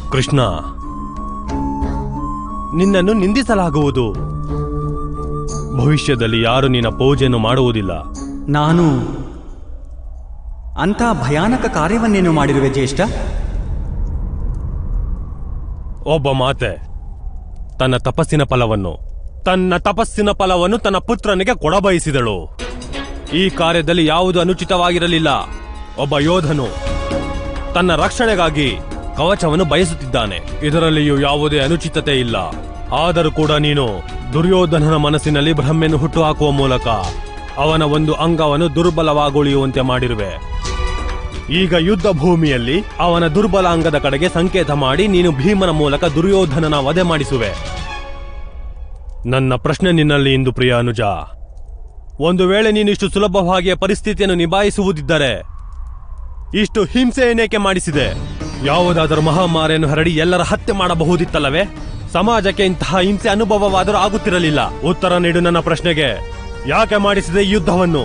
ಕೃಷ್ಣ ನಿನ್ನನ್ನು ನಿಂದಿಸಲಾಗುವುದು ಭವಿಷ್ಯದಲ್ಲಿ ಯಾರು ನಿನ್ನ ಪೂಜೆಯನ್ನು ಮಾಡುವುದಿಲ್ಲ ನಾನು ಅಂಥ ಭಯಾನಕ ಕಾರ್ಯವನ್ನೇನು ಮಾಡಿರುವೆ ಜ್ಯೇಷ್ಠ ಒಬ್ಬ ಮಾತೆ ತನ್ನ ತಪಸ್ಸಿನ ಫಲವನ್ನು ತನ್ನ ತಪಸ್ಸಿನ ಫಲವನ್ನು ತನ್ನ ಪುತ್ರನಿಗೆ ಕೊಡಬಯಸಿದಳು ಈ ಕಾರ್ಯದಲ್ಲಿ ಯಾವುದು ಅನುಚಿತವಾಗಿರಲಿಲ್ಲ ಒಬ್ಬ ಯೋಧನು ತನ್ನ ರಕ್ಷಣೆಗಾಗಿ ಕವಚವನ್ನು ಬಯಸುತ್ತಿದ್ದಾನೆ ಇದರಲ್ಲಿಯೂ ಯಾವುದೇ ಅನುಚಿತತೆ ಇಲ್ಲ ಆದರೂ ಕೂಡ ನೀನು ದುರ್ಯೋಧನನ ಮನಸ್ಸಿನಲ್ಲಿ ಭ್ರಮೆಯನ್ನು ಹುಟ್ಟುಹಾಕುವ ಮೂಲಕ ಅವನ ಒಂದು ಅಂಗವನ್ನು ದುರ್ಬಲವಾಗುಳಿಯುವಂತೆ ಮಾಡಿರುವೆ ಈಗ ಯುದ್ಧ ಭೂಮಿಯಲ್ಲಿ ಅವನ ದುರ್ಬಲ ಅಂಗದ ಕಡೆಗೆ ಸಂಕೇತ ಮಾಡಿ ನೀನು ಭೀಮನ ಮೂಲಕ ದುರ್ಯೋಧನನ ವಧೆ ಮಾಡಿಸುವೆ ನನ್ನ ಪ್ರಶ್ನೆ ನಿನ್ನಲ್ಲಿ ಇಂದು ಪ್ರಿಯ ಅನುಜ ಒಂದು ವೇಳೆ ನೀನು ಇಷ್ಟು ಸುಲಭವಾಗಿ ಪರಿಸ್ಥಿತಿಯನ್ನು ನಿಭಾಯಿಸುವುದಿದ್ದರೆ ಇಷ್ಟು ಹಿಂಸೆಯನ್ನೇಕೆ ಮಾಡಿಸಿದೆ ಯಾವುದಾದರೂ ಮಹಾಮಾರಿಯನ್ನು ಹರಡಿ ಎಲ್ಲರ ಹತ್ಯೆ ಮಾಡಬಹುದಿತ್ತಲ್ಲವೇ ಸಮಾಜಕ್ಕೆ ಇಂತಹ ಹಿಂಸೆ ಅನುಭವವಾದರೂ ಆಗುತ್ತಿರಲಿಲ್ಲ ಉತ್ತರ ನೀಡು ನನ್ನ ಪ್ರಶ್ನೆಗೆ ಯಾಕೆ ಮಾಡಿಸಿದೆ ಈ ಯುದ್ಧವನ್ನು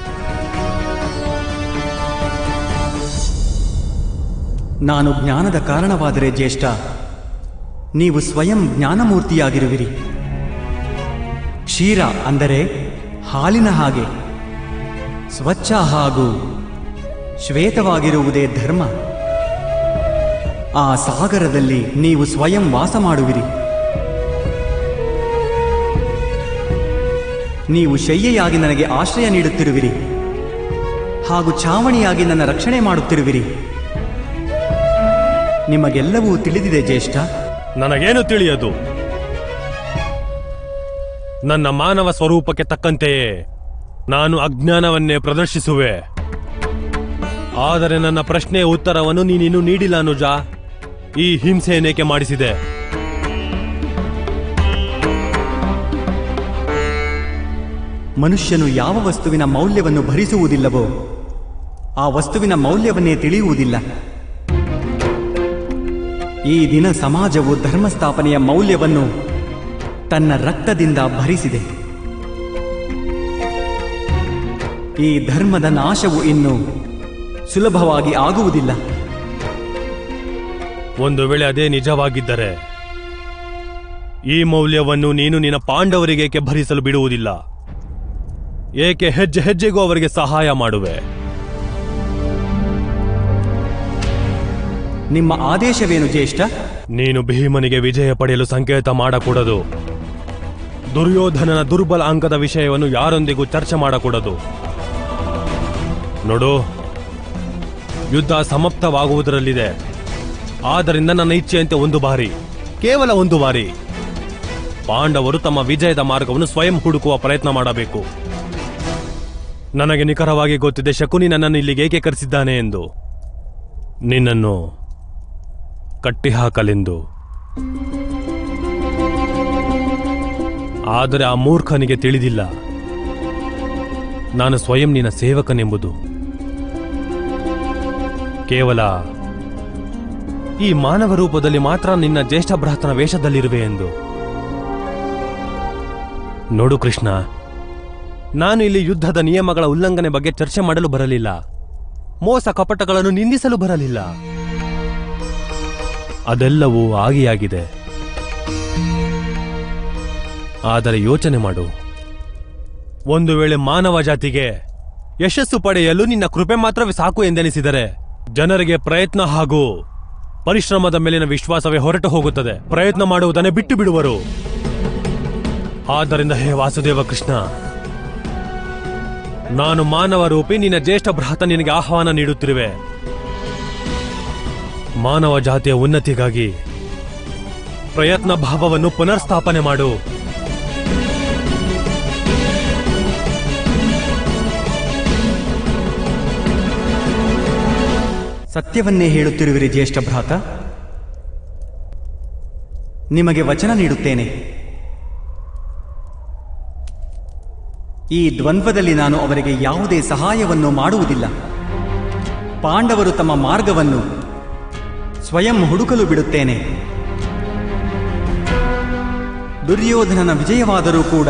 ನಾನು ಜ್ಞಾನದ ಕಾರಣವಾದರೆ ಜ್ಯೇಷ್ಠ ನೀವು ಸ್ವಯಂ ಜ್ಞಾನಮೂರ್ತಿಯಾಗಿರುವಿರಿ ಕ್ಷೀರ ಅಂದರೆ ಹಾಲಿನ ಹಾಗೆ ಸ್ವಚ್ಛ ಹಾಗೂ ಶ್ವೇತವಾಗಿರುವುದೇ ಧರ್ಮ ಆ ಸಾಗರದಲ್ಲಿ ನೀವು ಸ್ವಯಂ ವಾಸ ಮಾಡುವಿರಿ ನೀವು ಶಯ್ಯೆಯಾಗಿ ನನಗೆ ಆಶ್ರಯ ನೀಡುತ್ತಿರುವಿರಿ ಹಾಗೂ ಛಾವಣಿಯಾಗಿ ನನ್ನ ರಕ್ಷಣೆ ಮಾಡುತ್ತಿರುವಿರಿ ನಿಮಗೆಲ್ಲವೂ ತಿಳಿದಿದೆ ಜ್ಯೇಷ್ಠ ನನಗೇನು ತಿಳಿಯದು ನನ್ನ ಮಾನವ ಸ್ವರೂಪಕ್ಕೆ ತಕ್ಕಂತೆಯೇ ನಾನು ಅಜ್ಞಾನವನ್ನೇ ಪ್ರದರ್ಶಿಸುವೆ ಆದರೆ ನನ್ನ ಪ್ರಶ್ನೆಯ ಉತ್ತರವನ್ನು ನೀನಿನ್ನೂ ನೀಡಿಲ್ಲ ಅನುಜ ಈ ಹಿಂಸೆಯನ್ನೇಕೆ ಮಾಡಿಸಿದೆ ಮನುಷ್ಯನು ಯಾವ ವಸ್ತುವಿನ ಮೌಲ್ಯವನ್ನು ಭರಿಸುವುದಿಲ್ಲವೋ ಆ ವಸ್ತುವಿನ ಮೌಲ್ಯವನ್ನೇ ತಿಳಿಯುವುದಿಲ್ಲ ಈ ದಿನ ಸಮಾಜವು ಧರ್ಮಸ್ಥಾಪನೆಯ ಮೌಲ್ಯವನ್ನು ತನ್ನ ರಕ್ತದಿಂದ ಭರಿಸಿದೆ ಈ ಧರ್ಮದ ನಾಶವು ಇನ್ನು ಸುಲಭವಾಗಿ ಆಗುವುದಿಲ್ಲ ಒಂದು ವೇಳೆ ಅದೇ ನಿಜವಾಗಿದ್ದರೆ ಈ ಮೌಲ್ಯವನ್ನು ನೀನು ನಿನ್ನ ಪಾಂಡವರಿಗೇಕೆ ಭರಿಸಲು ಬಿಡುವುದಿಲ್ಲ ಏಕೆ ಹೆಜ್ಜೆ ಹೆಜ್ಜೆಗೂ ಅವರಿಗೆ ಸಹಾಯ ಮಾಡುವೆ ನಿಮ್ಮ ಆದೇಶವೇನು ಜ್ಯೇಷ್ಠ ನೀನು ಭೀಮನಿಗೆ ವಿಜಯ ಪಡೆಯಲು ಸಂಕೇತ ಮಾಡಕೂಡದು ದುರ್ಯೋಧನನ ದುರ್ಬಲ ಅಂಕದ ವಿಷಯವನ್ನು ಯಾರೊಂದಿಗೂ ಚರ್ಚೆ ಮಾಡಕೂಡದು ನೋಡು ಯುದ್ಧ ಸಮಾಪ್ತವಾಗುವುದರಲ್ಲಿದೆ ಆದ್ದರಿಂದ ನನ್ನ ಇಚ್ಛೆಯಂತೆ ಒಂದು ಬಾರಿ ಕೇವಲ ಒಂದು ಬಾರಿ ಪಾಂಡವರು ತಮ್ಮ ವಿಜಯದ ಮಾರ್ಗವನ್ನು ಸ್ವಯಂ ಹುಡುಕುವ ಪ್ರಯತ್ನ ಮಾಡಬೇಕು ನನಗೆ ನಿಖರವಾಗಿ ಗೊತ್ತಿದೆ ಶಕುನಿ ನನ್ನನ್ನು ಇಲ್ಲಿಗೆ ಏಕೆ ಕರೆಸಿದ್ದಾನೆ ಎಂದು ನಿನ್ನನ್ನು ಕಟ್ಟಿಹಾಕಲೆಂದು ಆದರೆ ಆ ಮೂರ್ಖನಿಗೆ ತಿಳಿದಿಲ್ಲ ನಾನು ಸ್ವಯಂ ನಿನ್ನ ಸೇವಕನೆಂಬುದು ಕೇವಲ ಈ ಮಾನವ ರೂಪದಲ್ಲಿ ಮಾತ್ರ ನಿನ್ನ ಜ್ಯೇಷ್ಠ ಭ್ರಾತನ ವೇಷದಲ್ಲಿರುವೆ ಎಂದು ನೋಡು ಕೃಷ್ಣ ನಾನು ಇಲ್ಲಿ ಯುದ್ಧದ ನಿಯಮಗಳ ಉಲ್ಲಂಘನೆ ಬಗ್ಗೆ ಚರ್ಚೆ ಮಾಡಲು ಬರಲಿಲ್ಲ ಮೋಸ ಕಪಟಗಳನ್ನು ನಿಂದಿಸಲು ಬರಲಿಲ್ಲ ಅದೆಲ್ಲವೂ ಆಗಿಯಾಗಿದೆ ಆದರೆ ಯೋಚನೆ ಮಾಡು ಒಂದು ವೇಳೆ ಮಾನವ ಜಾತಿಗೆ ಯಶಸ್ಸು ಪಡೆಯಲು ನಿನ್ನ ಕೃಪೆ ಮಾತ್ರವೇ ಸಾಕು ಎಂದೆನಿಸಿದರೆ ಜನರಿಗೆ ಪ್ರಯತ್ನ ಹಾಗೂ ಪರಿಶ್ರಮದ ಮೇಲಿನ ವಿಶ್ವಾಸವೇ ಹೊರಟು ಹೋಗುತ್ತದೆ ಪ್ರಯತ್ನ ಮಾಡುವುದನ್ನೇ ಬಿಟ್ಟು ಬಿಡುವರು ಆದ್ದರಿಂದ ಹೇ ವಾಸುದೇವ ಕೃಷ್ಣ ನಾನು ಮಾನವ ರೂಪಿ ನಿನ್ನ ಜ್ಯೇಷ್ಠ ಭ್ರಾತ ನಿನಗೆ ಆಹ್ವಾನ ನೀಡುತ್ತಿರುವೆ ಮಾನವ ಜಾತಿಯ ಉನ್ನತಿಗಾಗಿ ಪ್ರಯತ್ನ ಭಾವವನ್ನು ಪುನರ್ಸ್ಥಾಪನೆ ಮಾಡು ಸತ್ಯವನ್ನೇ ಹೇಳುತ್ತಿರುವಿರಿ ಜ್ಯೇಷ್ಠ ಭ್ರಾತ ನಿಮಗೆ ವಚನ ನೀಡುತ್ತೇನೆ ಈ ದ್ವಂದ್ವದಲ್ಲಿ ನಾನು ಅವರಿಗೆ ಯಾವುದೇ ಸಹಾಯವನ್ನು ಮಾಡುವುದಿಲ್ಲ ಪಾಂಡವರು ತಮ್ಮ ಮಾರ್ಗವನ್ನು ಸ್ವಯಂ ಹುಡುಕಲು ಬಿಡುತ್ತೇನೆ ದುರ್ಯೋಧನನ ವಿಜಯವಾದರೂ ಕೂಡ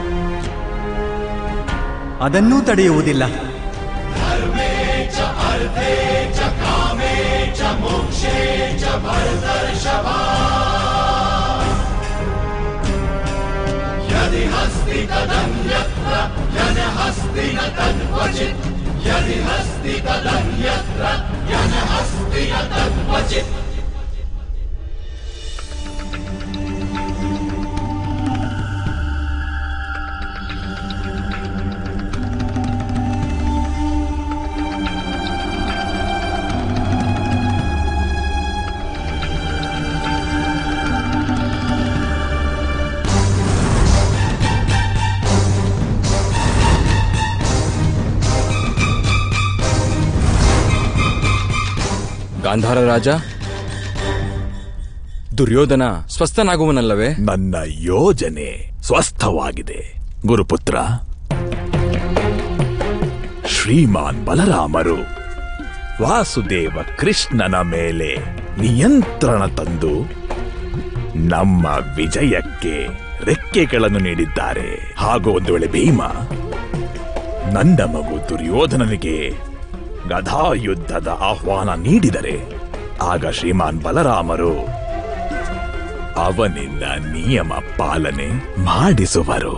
ಅದನ್ನೂ ತಡೆಯುವುದಿಲ್ಲ च अर्थे च कामे च मोक्षे च ಗಾಂಧಾರ ರಾಜ ದುರ್ಯೋಧನ ಸ್ವಸ್ಥನಾಗುವನಲ್ಲವೇ ನನ್ನ ಯೋಜನೆ ಸ್ವಸ್ಥವಾಗಿದೆ ಗುರುಪುತ್ರ ಶ್ರೀಮಾನ್ ಬಲರಾಮರು ವಾಸುದೇವ ಕೃಷ್ಣನ ಮೇಲೆ ನಿಯಂತ್ರಣ ತಂದು ನಮ್ಮ ವಿಜಯಕ್ಕೆ ರೆಕ್ಕೆಗಳನ್ನು ನೀಡಿದ್ದಾರೆ ಹಾಗೂ ಒಂದು ವೇಳೆ ಭೀಮ ನನ್ನ ಮಗು ದುರ್ಯೋಧನನಿಗೆ ಗದಾಯುದ್ಧದ ಆಹ್ವಾನ ನೀಡಿದರೆ ಆಗ ಶ್ರೀಮಾನ್ ಬಲರಾಮರು ಅವನಿಂದ ನಿಯಮ ಪಾಲನೆ ಮಾಡಿಸುವರು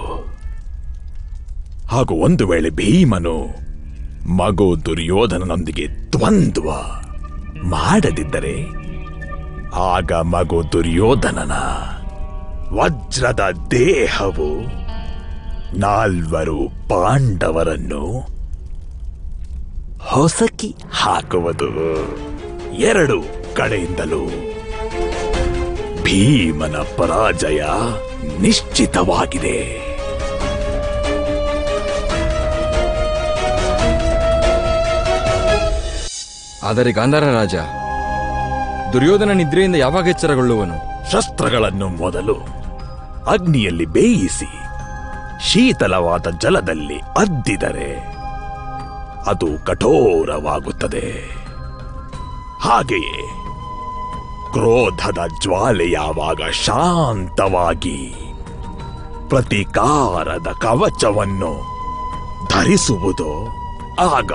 ಹಾಗೂ ಒಂದು ವೇಳೆ ಭೀಮನು ಮಗು ದುರ್ಯೋಧನನೊಂದಿಗೆ ದ್ವಂದ್ವ ಮಾಡದಿದ್ದರೆ ಆಗ ಮಗು ದುರ್ಯೋಧನನ ವಜ್ರದ ದೇಹವು ನಾಲ್ವರು ಪಾಂಡವರನ್ನು ಹೊಸಕಿ ಹಾಕುವುದು ಎರಡು ಕಡೆಯಿಂದಲೂ ಭೀಮನ ಪರಾಜಯ ನಿಶ್ಚಿತವಾಗಿದೆ ಆದರೆ ಗಾಂಧಾರ ರಾಜ ದುರ್ಯೋಧನ ನಿದ್ರೆಯಿಂದ ಯಾವಾಗ ಎಚ್ಚರಗೊಳ್ಳುವನು ಶಸ್ತ್ರಗಳನ್ನು ಮೊದಲು ಅಗ್ನಿಯಲ್ಲಿ ಬೇಯಿಸಿ ಶೀತಲವಾದ ಜಲದಲ್ಲಿ ಅದ್ದಿದರೆ ಅದು ಕಠೋರವಾಗುತ್ತದೆ ಹಾಗೆಯೇ ಕ್ರೋಧದ ಜ್ವಾಲೆ ಯಾವಾಗ ಶಾಂತವಾಗಿ ಪ್ರತಿಕಾರದ ಕವಚವನ್ನು ಧರಿಸುವುದೋ ಆಗ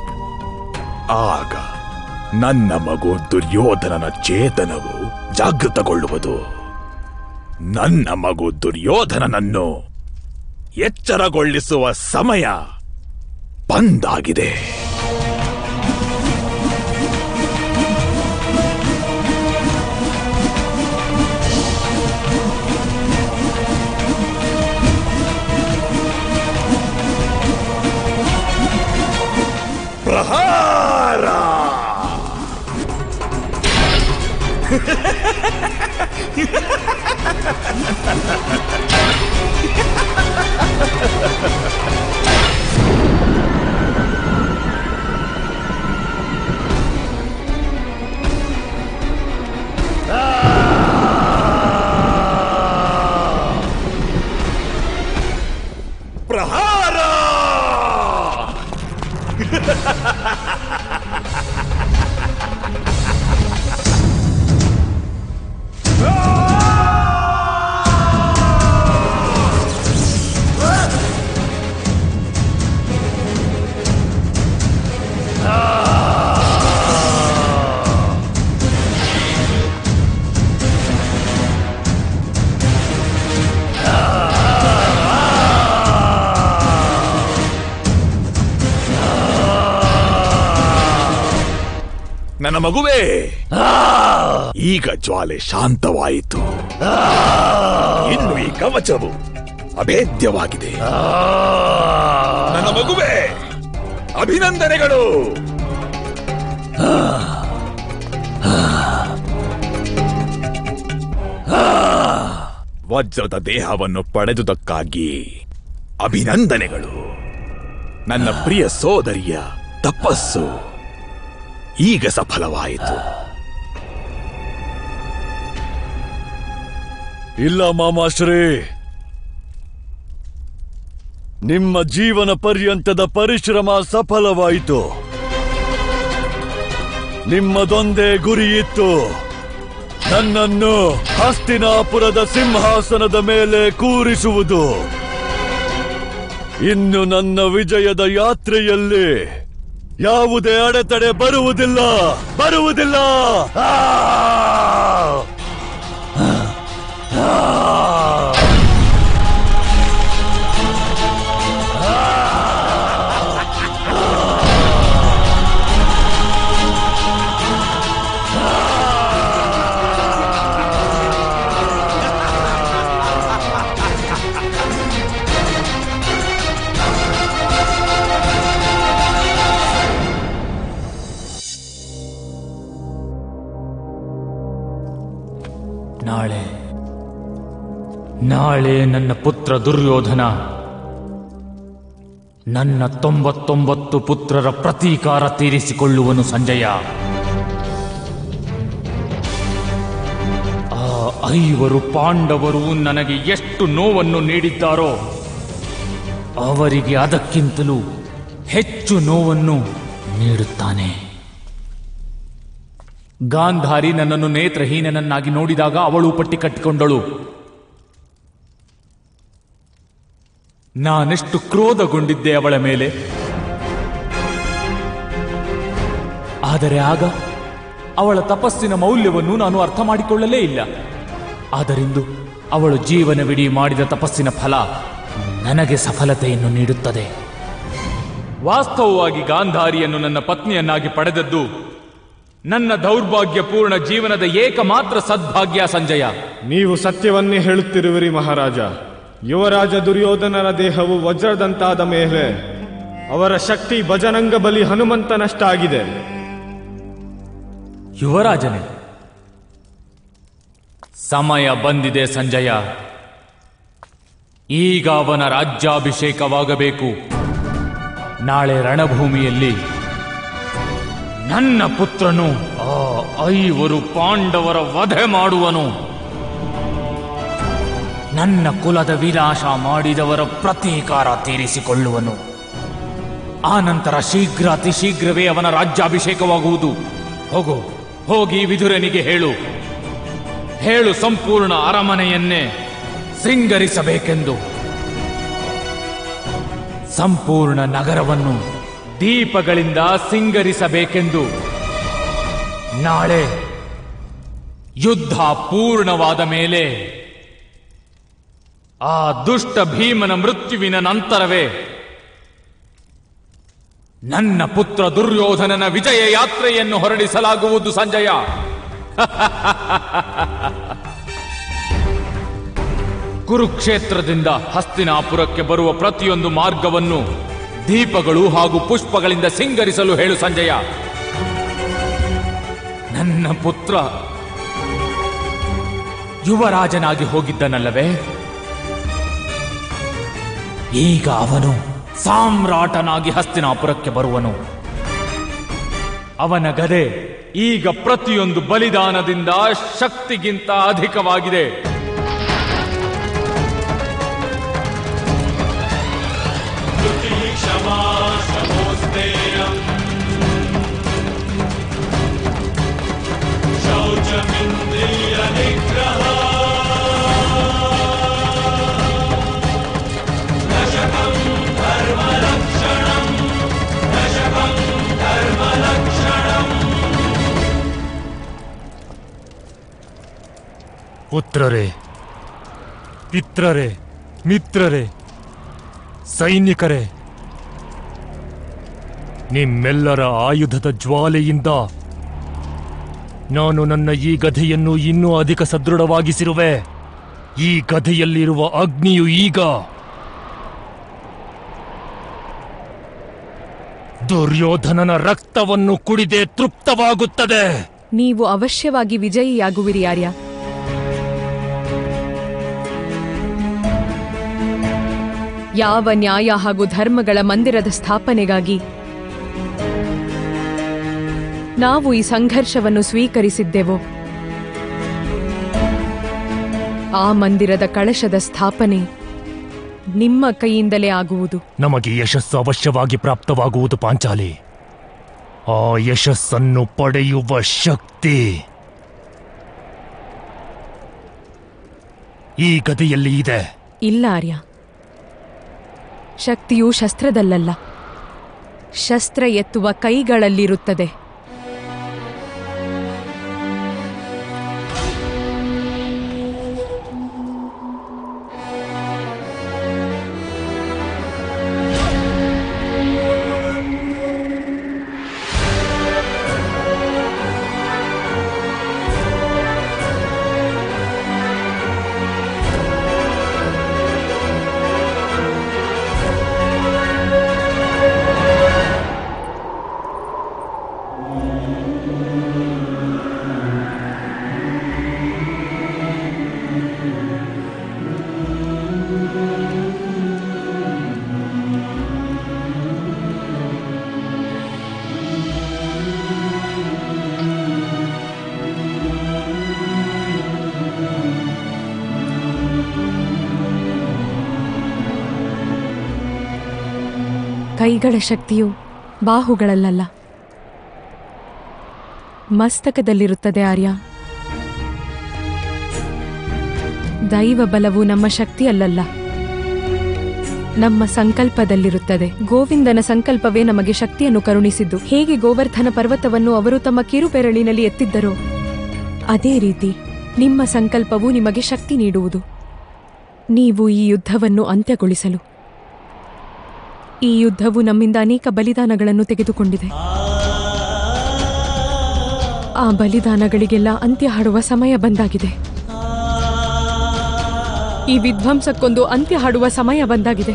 ಆಗ ನನ್ನ ಮಗು ದುರ್ಯೋಧನನ ಚೇತನವು ಜಾಗೃತಗೊಳ್ಳುವುದು ನನ್ನ ಮಗು ದುರ್ಯೋಧನನನ್ನು ಎಚ್ಚರಗೊಳಿಸುವ ಸಮಯ ಬಂದಾಗಿದೆ ಪ್ರಹಾರ ಪ್ರಹಾರ ನನ್ನ ಮಗುವೇ ಈಗ ಜ್ವಾಲೆ ಶಾಂತವಾಯಿತು ಇನ್ನು ಈ ಕವಚವು ಅಭೇದ್ಯವಾಗಿದೆ ನನ್ನ ಮಗುವೇ ಅಭಿನಂದನೆಗಳು ವಜ್ರದ ದೇಹವನ್ನು ಪಡೆದುದಕ್ಕಾಗಿ ಅಭಿನಂದನೆಗಳು ನನ್ನ ಪ್ರಿಯ ಸೋದರಿಯ ತಪಸ್ಸು ಈಗ ಸಫಲವಾಯಿತು ಇಲ್ಲ ಮಾಮಾಶ್ರೀ ನಿಮ್ಮ ಜೀವನ ಪರ್ಯಂತದ ಪರಿಶ್ರಮ ಸಫಲವಾಯಿತು ನಿಮ್ಮದೊಂದೇ ಗುರಿಯಿತ್ತು ನನ್ನನ್ನು ಹಸ್ತಿನಾಪುರದ ಸಿಂಹಾಸನದ ಮೇಲೆ ಕೂರಿಸುವುದು ಇನ್ನು ನನ್ನ ವಿಜಯದ ಯಾತ್ರೆಯಲ್ಲಿ ಯಾವುದೇ ಅಡೆತಡೆ ಬರುವುದಿಲ್ಲ ಬರುವುದಿಲ್ಲ ಆ! ಆ! ನಾಳೆ ನಾಳೆ ನನ್ನ ಪುತ್ರ ದುರ್ಯೋಧನ ನನ್ನ ತೊಂಬತ್ತೊಂಬತ್ತು ಪುತ್ರರ ಪ್ರತೀಕಾರ ತೀರಿಸಿಕೊಳ್ಳುವನು ಸಂಜಯ ಆ ಐವರು ಪಾಂಡವರು ನನಗೆ ಎಷ್ಟು ನೋವನ್ನು ನೀಡಿದ್ದಾರೋ ಅವರಿಗೆ ಅದಕ್ಕಿಂತಲೂ ಹೆಚ್ಚು ನೋವನ್ನು ನೀಡುತ್ತಾನೆ ಗಾಂಧಾರಿ ನನ್ನನ್ನು ನೇತ್ರಹೀನನನ್ನಾಗಿ ನೋಡಿದಾಗ ಅವಳು ಪಟ್ಟಿ ಕಟ್ಟಿಕೊಂಡಳು ನಾನೆಷ್ಟು ಕ್ರೋಧಗೊಂಡಿದ್ದೆ ಅವಳ ಮೇಲೆ ಆದರೆ ಆಗ ಅವಳ ತಪಸ್ಸಿನ ಮೌಲ್ಯವನ್ನು ನಾನು ಅರ್ಥ ಮಾಡಿಕೊಳ್ಳಲೇ ಇಲ್ಲ ಆದರಿಂದು ಅವಳು ಜೀವನವಿಡೀ ಮಾಡಿದ ತಪಸ್ಸಿನ ಫಲ ನನಗೆ ಸಫಲತೆಯನ್ನು ನೀಡುತ್ತದೆ ವಾಸ್ತವವಾಗಿ ಗಾಂಧಾರಿಯನ್ನು ನನ್ನ ಪತ್ನಿಯನ್ನಾಗಿ ಪಡೆದದ್ದು ನನ್ನ ದೌರ್ಭಾಗ್ಯಪೂರ್ಣ ಜೀವನದ ಏಕಮಾತ್ರ ಸದ್ಭಾಗ್ಯ ಸಂಜಯ ನೀವು ಸತ್ಯವನ್ನೇ ಹೇಳುತ್ತಿರುವಿರಿ ಮಹಾರಾಜ ಯುವರಾಜ ದುರ್ಯೋಧನರ ದೇಹವು ವಜ್ರದಂತಾದ ಮೇಲೆ ಅವರ ಶಕ್ತಿ ಭಜನಂಗ ಬಲಿ ಹನುಮಂತನಷ್ಟಾಗಿದೆ ಯುವರಾಜನೇ ಸಮಯ ಬಂದಿದೆ ಸಂಜಯ ಈಗ ಅವನ ರಾಜ್ಯಾಭಿಷೇಕವಾಗಬೇಕು ನಾಳೆ ರಣಭೂಮಿಯಲ್ಲಿ ನನ್ನ ಪುತ್ರನು ಆ ಐವರು ಪಾಂಡವರ ವಧೆ ಮಾಡುವನು ನನ್ನ ಕುಲದ ವಿನಾಶ ಮಾಡಿದವರ ಪ್ರತೀಕಾರ ತೀರಿಸಿಕೊಳ್ಳುವನು ಆ ನಂತರ ಶೀಘ್ರ ಅತಿ ಶೀಘ್ರವೇ ಅವನ ರಾಜ್ಯಾಭಿಷೇಕವಾಗುವುದು ಹೋಗು ಹೋಗಿ ವಿದುರನಿಗೆ ಹೇಳು ಹೇಳು ಸಂಪೂರ್ಣ ಅರಮನೆಯನ್ನೇ ಶೃಂಗರಿಸಬೇಕೆಂದು ಸಂಪೂರ್ಣ ನಗರವನ್ನು ದೀಪಗಳಿಂದ ಸಿಂಗರಿಸಬೇಕೆಂದು ನಾಳೆ ಯುದ್ಧ ಪೂರ್ಣವಾದ ಮೇಲೆ ಆ ದುಷ್ಟ ಭೀಮನ ಮೃತ್ಯುವಿನ ನಂತರವೇ ನನ್ನ ಪುತ್ರ ದುರ್ಯೋಧನನ ವಿಜಯ ಯಾತ್ರೆಯನ್ನು ಹೊರಡಿಸಲಾಗುವುದು ಸಂಜಯ ಕುರುಕ್ಷೇತ್ರದಿಂದ ಹಸ್ತಿನಾಪುರಕ್ಕೆ ಬರುವ ಪ್ರತಿಯೊಂದು ಮಾರ್ಗವನ್ನು ದೀಪಗಳು ಹಾಗೂ ಪುಷ್ಪಗಳಿಂದ ಸಿಂಗರಿಸಲು ಹೇಳು ಸಂಜಯ ನನ್ನ ಪುತ್ರ ಯುವರಾಜನಾಗಿ ಹೋಗಿದ್ದನಲ್ಲವೇ ಈಗ ಅವನು ಸಾಮ್ರಾಟನಾಗಿ ಹಸ್ತಿನಾಪುರಕ್ಕೆ ಬರುವನು ಅವನ ಗದೆ ಈಗ ಪ್ರತಿಯೊಂದು ಬಲಿದಾನದಿಂದ ಶಕ್ತಿಗಿಂತ ಅಧಿಕವಾಗಿದೆ ಪುತ್ರರೇ ಪಿತ್ರರೇ ಮಿತ್ರರೇ ಸೈನಿಕರೇ ನಿಮ್ಮೆಲ್ಲರ ಆಯುಧದ ಜ್ವಾಲೆಯಿಂದ ನಾನು ನನ್ನ ಈ ಗದೆಯನ್ನು ಇನ್ನೂ ಅಧಿಕ ಸದೃಢವಾಗಿಸಿರುವೆ ಈ ಗದೆಯಲ್ಲಿರುವ ಅಗ್ನಿಯು ಈಗ ದುರ್ಯೋಧನನ ರಕ್ತವನ್ನು ಕುಡಿದೆ ತೃಪ್ತವಾಗುತ್ತದೆ ನೀವು ಅವಶ್ಯವಾಗಿ ವಿಜಯಿಯಾಗುವಿರಿ ಆರ್ಯ ಯಾವ ನ್ಯಾಯ ಹಾಗೂ ಧರ್ಮಗಳ ಮಂದಿರದ ಸ್ಥಾಪನೆಗಾಗಿ ನಾವು ಈ ಸಂಘರ್ಷವನ್ನು ಸ್ವೀಕರಿಸಿದ್ದೆವೋ ಆ ಮಂದಿರದ ಕಳಶದ ಸ್ಥಾಪನೆ ನಿಮ್ಮ ಕೈಯಿಂದಲೇ ಆಗುವುದು ನಮಗೆ ಯಶಸ್ಸು ಅವಶ್ಯವಾಗಿ ಪ್ರಾಪ್ತವಾಗುವುದು ಪಾಂಚಾಲಿ ಆ ಯಶಸ್ಸನ್ನು ಪಡೆಯುವ ಶಕ್ತಿ ಈ ಗದೆಯಲ್ಲಿ ಇದೆ ಇಲ್ಲ ಆರ್ಯ ಶಕ್ತಿಯು ಶಸ್ತ್ರದಲ್ಲಲ್ಲ ಶಸ್ತ್ರ ಎತ್ತುವ ಕೈಗಳಲ್ಲಿರುತ್ತದೆ ಕೈಗಳ ಶಕ್ತಿಯು ಬಾಹುಗಳಲ್ಲ ಮಸ್ತಕದಲ್ಲಿರುತ್ತದೆ ಆರ್ಯ ದೈವ ಬಲವು ನಮ್ಮ ಶಕ್ತಿಯಲ್ಲಲ್ಲ ನಮ್ಮ ಸಂಕಲ್ಪದಲ್ಲಿರುತ್ತದೆ ಗೋವಿಂದನ ಸಂಕಲ್ಪವೇ ನಮಗೆ ಶಕ್ತಿಯನ್ನು ಕರುಣಿಸಿದ್ದು ಹೇಗೆ ಗೋವರ್ಧನ ಪರ್ವತವನ್ನು ಅವರು ತಮ್ಮ ಕಿರುಬೆರಳಿನಲ್ಲಿ ಎತ್ತಿದ್ದರೋ ಅದೇ ರೀತಿ ನಿಮ್ಮ ಸಂಕಲ್ಪವು ನಿಮಗೆ ಶಕ್ತಿ ನೀಡುವುದು ನೀವು ಈ ಯುದ್ಧವನ್ನು ಅಂತ್ಯಗೊಳಿಸಲು ಈ ಯುದ್ಧವು ನಮ್ಮಿಂದ ಅನೇಕ ಬಲಿದಾನಗಳನ್ನು ತೆಗೆದುಕೊಂಡಿದೆ ಆ ಬಲಿದಾನಗಳಿಗೆಲ್ಲ ಅಂತ್ಯ ಹಾಡುವ ಸಮಯ ಬಂದಾಗಿದೆ ಈ ವಿಧ್ವಂಸಕ್ಕೊಂದು ಅಂತ್ಯ ಹಾಡುವ ಸಮಯ ಬಂದಾಗಿದೆ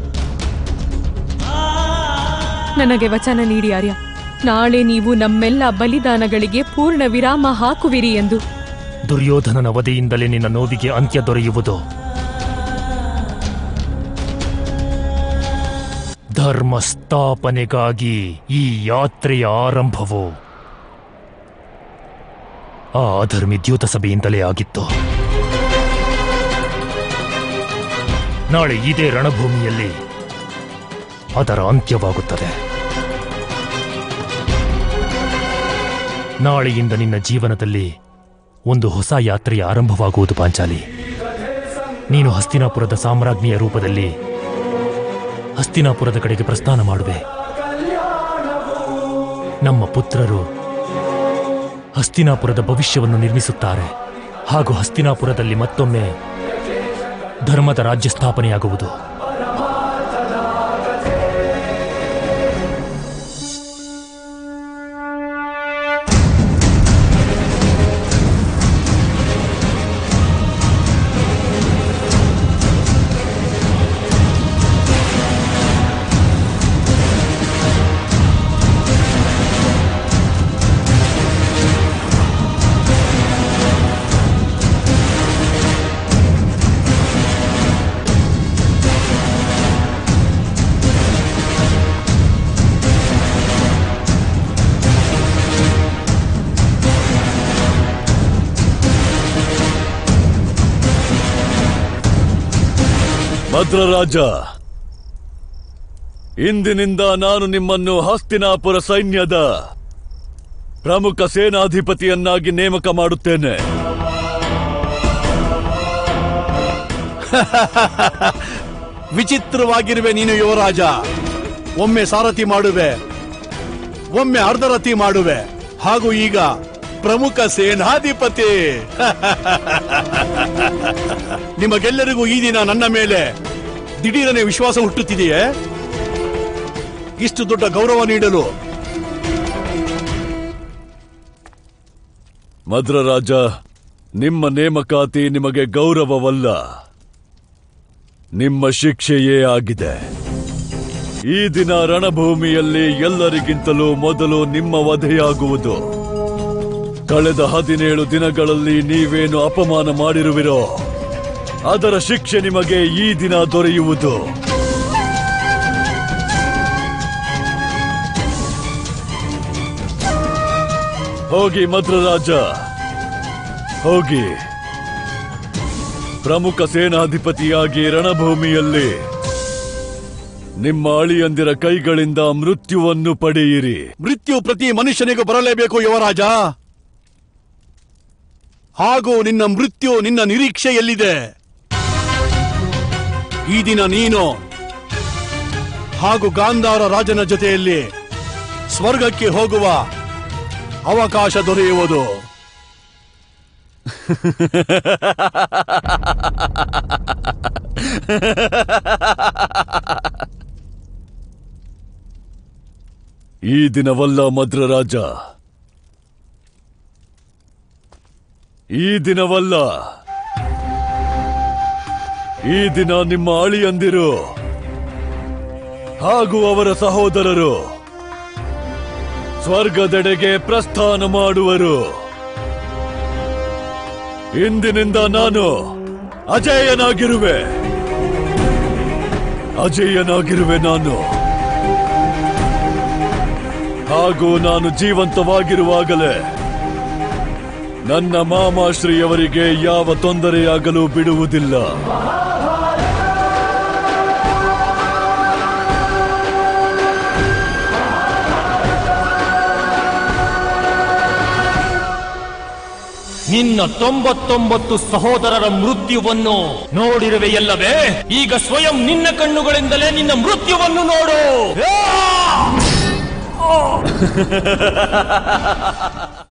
ನನಗೆ ವಚನ ನೀಡಿ ಆರ್ಯ ನಾಳೆ ನೀವು ನಮ್ಮೆಲ್ಲ ಬಲಿದಾನಗಳಿಗೆ ಪೂರ್ಣ ವಿರಾಮ ಹಾಕುವಿರಿ ಎಂದು ದುರ್ಯೋಧನನ ವಧೆಯಿಂದಲೇ ನಿನ್ನ ನೋವಿಗೆ ಅಂತ್ಯ ದೊರೆಯುವುದು ಧರ್ಮ ಸ್ಥಾಪನೆಗಾಗಿ ಈ ಯಾತ್ರೆಯ ಆರಂಭವು ಆ ಅಧರ್ಮಿ ದ್ಯೂತ ಸಭೆಯಿಂದಲೇ ಆಗಿತ್ತು ನಾಳೆ ಇದೇ ರಣಭೂಮಿಯಲ್ಲಿ ಅದರ ಅಂತ್ಯವಾಗುತ್ತದೆ ನಾಳೆಯಿಂದ ನಿನ್ನ ಜೀವನದಲ್ಲಿ ಒಂದು ಹೊಸ ಯಾತ್ರೆಯ ಆರಂಭವಾಗುವುದು ಪಾಂಚಾಲಿ ನೀನು ಹಸ್ತಿನಾಪುರದ ಸಾಮ್ರಾಜ್ಞಿಯ ರೂಪದಲ್ಲಿ ಹಸ್ತಿನಾಪುರದ ಕಡೆಗೆ ಪ್ರಸ್ಥಾನ ಮಾಡುವೆ ನಮ್ಮ ಪುತ್ರರು ಹಸ್ತಿನಾಪುರದ ಭವಿಷ್ಯವನ್ನು ನಿರ್ಮಿಸುತ್ತಾರೆ ಹಾಗೂ ಹಸ್ತಿನಾಪುರದಲ್ಲಿ ಮತ್ತೊಮ್ಮೆ ಧರ್ಮದ ರಾಜ್ಯ ಸ್ಥಾಪನೆಯಾಗುವುದು ಭದ್ರರಾಜ ಇಂದಿನಿಂದ ನಾನು ನಿಮ್ಮನ್ನು ಹಸ್ತಿನಾಪುರ ಸೈನ್ಯದ ಪ್ರಮುಖ ಸೇನಾಧಿಪತಿಯನ್ನಾಗಿ ನೇಮಕ ಮಾಡುತ್ತೇನೆ ವಿಚಿತ್ರವಾಗಿರುವೆ ನೀನು ಯುವರಾಜ ಒಮ್ಮೆ ಸಾರಥಿ ಮಾಡುವೆ ಒಮ್ಮೆ ಅರ್ಧರಥಿ ಮಾಡುವೆ ಹಾಗೂ ಈಗ ಪ್ರಮುಖ ಸೇನಾಧಿಪತಿ ನಿಮಗೆಲ್ಲರಿಗೂ ಈ ದಿನ ನನ್ನ ಮೇಲೆ ದಿಢೀರನೆ ವಿಶ್ವಾಸ ಹುಟ್ಟುತ್ತಿದೆಯೇ ಇಷ್ಟು ದೊಡ್ಡ ಗೌರವ ನೀಡಲು ಮದ್ರರಾಜ ನಿಮ್ಮ ನೇಮಕಾತಿ ನಿಮಗೆ ಗೌರವವಲ್ಲ ನಿಮ್ಮ ಶಿಕ್ಷೆಯೇ ಆಗಿದೆ ಈ ದಿನ ರಣಭೂಮಿಯಲ್ಲಿ ಎಲ್ಲರಿಗಿಂತಲೂ ಮೊದಲು ನಿಮ್ಮ ವಧೆಯಾಗುವುದು ಕಳೆದ ಹದಿನೇಳು ದಿನಗಳಲ್ಲಿ ನೀವೇನು ಅಪಮಾನ ಮಾಡಿರುವಿರೋ ಅದರ ಶಿಕ್ಷೆ ನಿಮಗೆ ಈ ದಿನ ದೊರೆಯುವುದು ಹೋಗಿ ಮದ್ರರಾಜ ಹೋಗಿ ಪ್ರಮುಖ ಸೇನಾಧಿಪತಿಯಾಗಿ ರಣಭೂಮಿಯಲ್ಲಿ ನಿಮ್ಮ ಅಳಿಯಂದಿರ ಕೈಗಳಿಂದ ಮೃತ್ಯುವನ್ನು ಪಡೆಯಿರಿ ಮೃತ್ಯು ಪ್ರತಿ ಮನುಷ್ಯನಿಗೂ ಬರಲೇಬೇಕು ಯುವರಾಜ ಹಾಗೂ ನಿನ್ನ ಮೃತ್ಯು ನಿನ್ನ ನಿರೀಕ್ಷೆಯಲ್ಲಿದೆ ಈ ದಿನ ನೀನು ಹಾಗೂ ಗಾಂಧಾರ ರಾಜನ ಜೊತೆಯಲ್ಲಿ ಸ್ವರ್ಗಕ್ಕೆ ಹೋಗುವ ಅವಕಾಶ ದೊರೆಯುವುದು ಈ ದಿನವಲ್ಲ ಮದ್ರರಾಜ ಈ ದಿನವಲ್ಲ ಈ ದಿನ ನಿಮ್ಮ ಅಳಿಯಂದಿರು ಹಾಗೂ ಅವರ ಸಹೋದರರು ಸ್ವರ್ಗದೆಡೆಗೆ ಪ್ರಸ್ಥಾನ ಮಾಡುವರು ಇಂದಿನಿಂದ ನಾನು ಅಜೇಯನಾಗಿರುವೆ ಅಜೇಯನಾಗಿರುವೆ ನಾನು ಹಾಗೂ ನಾನು ಜೀವಂತವಾಗಿರುವಾಗಲೇ ನನ್ನ ಮಾಮಾಶ್ರೀಯವರಿಗೆ ಯಾವ ತೊಂದರೆಯಾಗಲು ಬಿಡುವುದಿಲ್ಲ ನಿನ್ನ ತೊಂಬತ್ತೊಂಬತ್ತು ಸಹೋದರರ ಮೃತ್ಯುವನ್ನು ನೋಡಿರುವೆಯಲ್ಲವೇ ಈಗ ಸ್ವಯಂ ನಿನ್ನ ಕಣ್ಣುಗಳಿಂದಲೇ ನಿನ್ನ ಮೃತ್ಯುವನ್ನು ನೋಡು